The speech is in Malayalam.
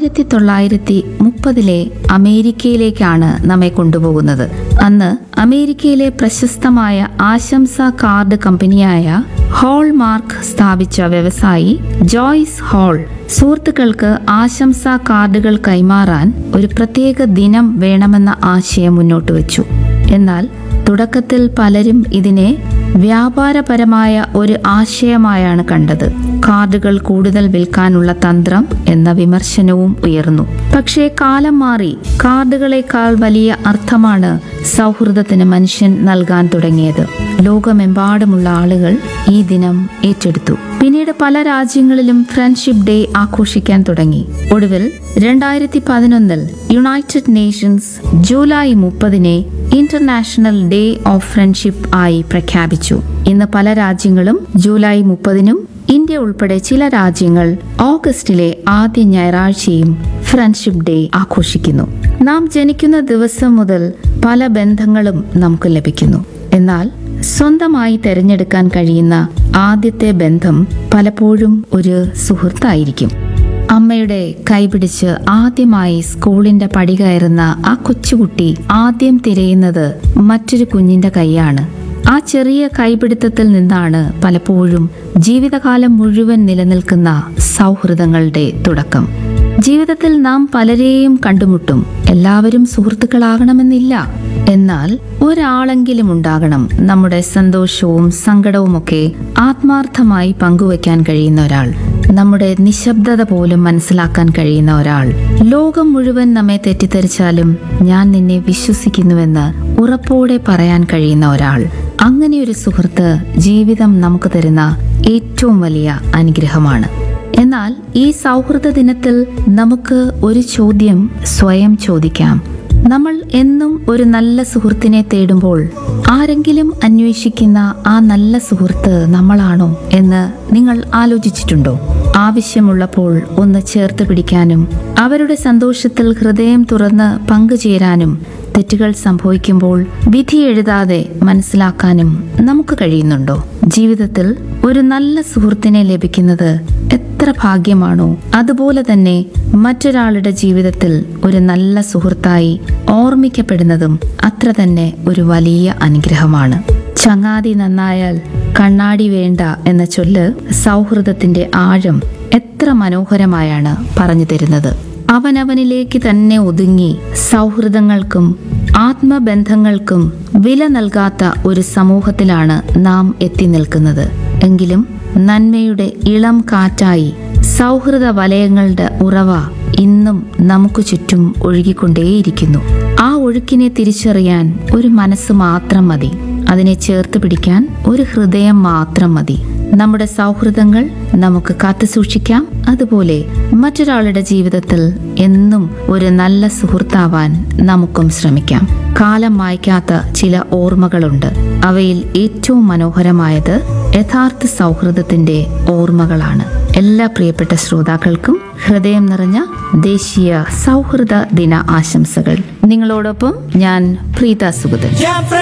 ആയിരത്തി തൊള്ളായിരത്തി മുപ്പതിലെ അമേരിക്കയിലേക്കാണ് നമ്മെ കൊണ്ടുപോകുന്നത് അന്ന് അമേരിക്കയിലെ പ്രശസ്തമായ ആശംസ കാർഡ് കമ്പനിയായ ഹോൾമാർക്ക് സ്ഥാപിച്ച വ്യവസായി ജോയ്സ് ഹോൾ സുഹൃത്തുക്കൾക്ക് ആശംസാ കാർഡുകൾ കൈമാറാൻ ഒരു പ്രത്യേക ദിനം വേണമെന്ന ആശയം മുന്നോട്ട് വെച്ചു എന്നാൽ തുടക്കത്തിൽ പലരും ഇതിനെ വ്യാപാരപരമായ ഒരു ആശയമായാണ് കണ്ടത് കാർഡുകൾ കൂടുതൽ വിൽക്കാനുള്ള തന്ത്രം എന്ന വിമർശനവും ഉയർന്നു പക്ഷേ കാലം മാറി കാർഡുകളെക്കാൾ വലിയ അർത്ഥമാണ് സൗഹൃദത്തിന് മനുഷ്യൻ നൽകാൻ തുടങ്ങിയത് ലോകമെമ്പാടുമുള്ള ആളുകൾ ഈ ദിനം ഏറ്റെടുത്തു പിന്നീട് പല രാജ്യങ്ങളിലും ഫ്രണ്ട്ഷിപ്പ് ഡേ ആഘോഷിക്കാൻ തുടങ്ങി ഒടുവിൽ രണ്ടായിരത്തി പതിനൊന്നിൽ യുണൈറ്റഡ് നേഷൻസ് ജൂലൈ മുപ്പതിനെ ഇന്റർനാഷണൽ ഡേ ഓഫ് ഫ്രണ്ട്ഷിപ്പ് ആയി പ്രഖ്യാപിച്ചു ഇന്ന് പല രാജ്യങ്ങളും ജൂലൈ മുപ്പതിനും ഇന്ത്യ ഉൾപ്പെടെ ചില രാജ്യങ്ങൾ ഓഗസ്റ്റിലെ ആദ്യ ഞായറാഴ്ചയും ഫ്രണ്ട്ഷിപ്പ് ഡേ ആഘോഷിക്കുന്നു നാം ജനിക്കുന്ന ദിവസം മുതൽ പല ബന്ധങ്ങളും നമുക്ക് ലഭിക്കുന്നു എന്നാൽ സ്വന്തമായി തിരഞ്ഞെടുക്കാൻ കഴിയുന്ന ആദ്യത്തെ ബന്ധം പലപ്പോഴും ഒരു സുഹൃത്തായിരിക്കും അമ്മയുടെ കൈപിടിച്ച് ആദ്യമായി സ്കൂളിന്റെ പടി കയറുന്ന ആ കൊച്ചുകുട്ടി ആദ്യം തിരയുന്നത് മറ്റൊരു കുഞ്ഞിന്റെ കൈയാണ് ആ ചെറിയ കൈപിടുത്തത്തിൽ നിന്നാണ് പലപ്പോഴും ജീവിതകാലം മുഴുവൻ നിലനിൽക്കുന്ന സൗഹൃദങ്ങളുടെ തുടക്കം ജീവിതത്തിൽ നാം പലരെയും കണ്ടുമുട്ടും എല്ലാവരും സുഹൃത്തുക്കളാകണമെന്നില്ല എന്നാൽ ഒരാളെങ്കിലും ഉണ്ടാകണം നമ്മുടെ സന്തോഷവും സങ്കടവുമൊക്കെ ആത്മാർത്ഥമായി പങ്കുവയ്ക്കാൻ കഴിയുന്ന ഒരാൾ നമ്മുടെ നിശബ്ദത പോലും മനസ്സിലാക്കാൻ കഴിയുന്ന ഒരാൾ ലോകം മുഴുവൻ നമ്മെ തെറ്റിദ്ധരിച്ചാലും ഞാൻ നിന്നെ വിശ്വസിക്കുന്നുവെന്ന് ഉറപ്പോടെ പറയാൻ കഴിയുന്ന ഒരാൾ അങ്ങനെ ഒരു സുഹൃത്ത് ജീവിതം നമുക്ക് തരുന്ന ഏറ്റവും വലിയ അനുഗ്രഹമാണ് എന്നാൽ ഈ സൗഹൃദ ദിനത്തിൽ നമുക്ക് ഒരു ചോദ്യം സ്വയം ചോദിക്കാം നമ്മൾ എന്നും ഒരു നല്ല സുഹൃത്തിനെ തേടുമ്പോൾ ആരെങ്കിലും അന്വേഷിക്കുന്ന ആ നല്ല സുഹൃത്ത് നമ്മളാണോ എന്ന് നിങ്ങൾ ആലോചിച്ചിട്ടുണ്ടോ ആവശ്യമുള്ളപ്പോൾ ഒന്ന് ചേർത്ത് പിടിക്കാനും അവരുടെ സന്തോഷത്തിൽ ഹൃദയം തുറന്ന് പങ്കുചേരാനും തെറ്റുകൾ സംഭവിക്കുമ്പോൾ വിധി എഴുതാതെ മനസ്സിലാക്കാനും നമുക്ക് കഴിയുന്നുണ്ടോ ജീവിതത്തിൽ ഒരു നല്ല സുഹൃത്തിനെ ലഭിക്കുന്നത് എത്ര ഭാഗ്യമാണോ അതുപോലെ തന്നെ മറ്റൊരാളുടെ ജീവിതത്തിൽ ഒരു നല്ല സുഹൃത്തായി ഓർമ്മിക്കപ്പെടുന്നതും അത്ര തന്നെ ഒരു വലിയ അനുഗ്രഹമാണ് ചങ്ങാതി നന്നായാൽ കണ്ണാടി വേണ്ട എന്ന ചൊല്ല് സൗഹൃദത്തിന്റെ ആഴം എത്ര മനോഹരമായാണ് പറഞ്ഞു തരുന്നത് അവനവനിലേക്ക് തന്നെ ഒതുങ്ങി സൗഹൃദങ്ങൾക്കും ആത്മബന്ധങ്ങൾക്കും വില നൽകാത്ത ഒരു സമൂഹത്തിലാണ് നാം എത്തി നിൽക്കുന്നത് എങ്കിലും നന്മയുടെ ഇളം കാറ്റായി സൗഹൃദ വലയങ്ങളുടെ ഉറവ ഇന്നും നമുക്ക് ചുറ്റും ഒഴുകിക്കൊണ്ടേയിരിക്കുന്നു ആ ഒഴുക്കിനെ തിരിച്ചറിയാൻ ഒരു മനസ്സ് മാത്രം മതി അതിനെ ചേർത്ത് പിടിക്കാൻ ഒരു ഹൃദയം മാത്രം മതി നമ്മുടെ സൗഹൃദങ്ങൾ നമുക്ക് കാത്തു സൂക്ഷിക്കാം അതുപോലെ മറ്റൊരാളുടെ ജീവിതത്തിൽ എന്നും ഒരു നല്ല സുഹൃത്താവാൻ നമുക്കും ശ്രമിക്കാം കാലം മായ്ക്കാത്ത ചില ഓർമ്മകളുണ്ട് അവയിൽ ഏറ്റവും മനോഹരമായത് യഥാർത്ഥ സൗഹൃദത്തിന്റെ ഓർമ്മകളാണ് എല്ലാ പ്രിയപ്പെട്ട ശ്രോതാക്കൾക്കും ഹൃദയം നിറഞ്ഞ ദേശീയ സൗഹൃദ ദിന ആശംസകൾ നിങ്ങളോടൊപ്പം ഞാൻ പ്രീത സുഗതൻ Yeah,